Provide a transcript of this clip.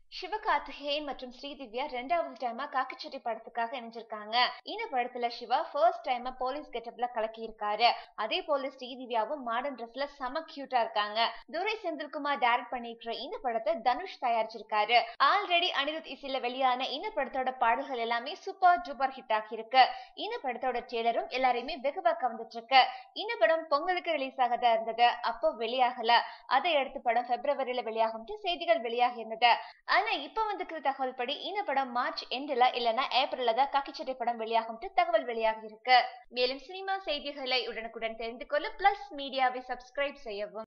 சிவகார்த்திகேயன் மற்றும் ஸ்ரீதிவ்யா ரெண்டாவது டைமா காக்கிச்சட்டி படத்துக்காக இணைஞ்சிருக்காங்க இந்த படத்துல சிவா ஃபர்ஸ்ட் டைமா போலீஸ் கெட்டப்ல கலக்கி இருக்காரு அதே போல ஸ்ரீதிவ்யாவும் மாடர்ன் ட்ரெஸ்ல செம கியூட்டா இருக்காங்க துரை செந்தில்குமார் டைரக்ட் பண்ணிருக்கிற இந்த படத்தை தனுஷ் தயாரிச்சிருக்காரு ஆல்ரெடி அனிருத் இசையில வெளியான இந்த படத்தோட பாடல்கள் எல்லாமே சூப்பர் டூப்பர் ஹிட் ஆகியிருக்கு இந்த படத்தோட ட்ரெய்லரும் எல்லாரையுமே வெகுவா கவர்ந்துட்டு இருக்கு இந்த படம் பொங்கலுக்கு ரிலீஸ் ஆகதா இருந்தது அப்போ வெளியாகல அதை அடுத்து படம் பிப்ரவரியில வெளியாகும் செய்திகள் வெளியாகி இருந்தது ஆனா இப்ப வந்துக்கிற தகவல் படி இந்த படம் மார்ச் எண்டுல இல்லனா ஏப்ரல்ல தான் காக்கிச்சட்டை படம் வெளியாகும் தகவல் வெளியாகி இருக்கு மேலும் சினிமா செய்திகளை உடனுக்குடன் தெரிந்து கொள்ள பிளஸ் மீடியாவை சப்ஸ்கிரைப் செய்யவும்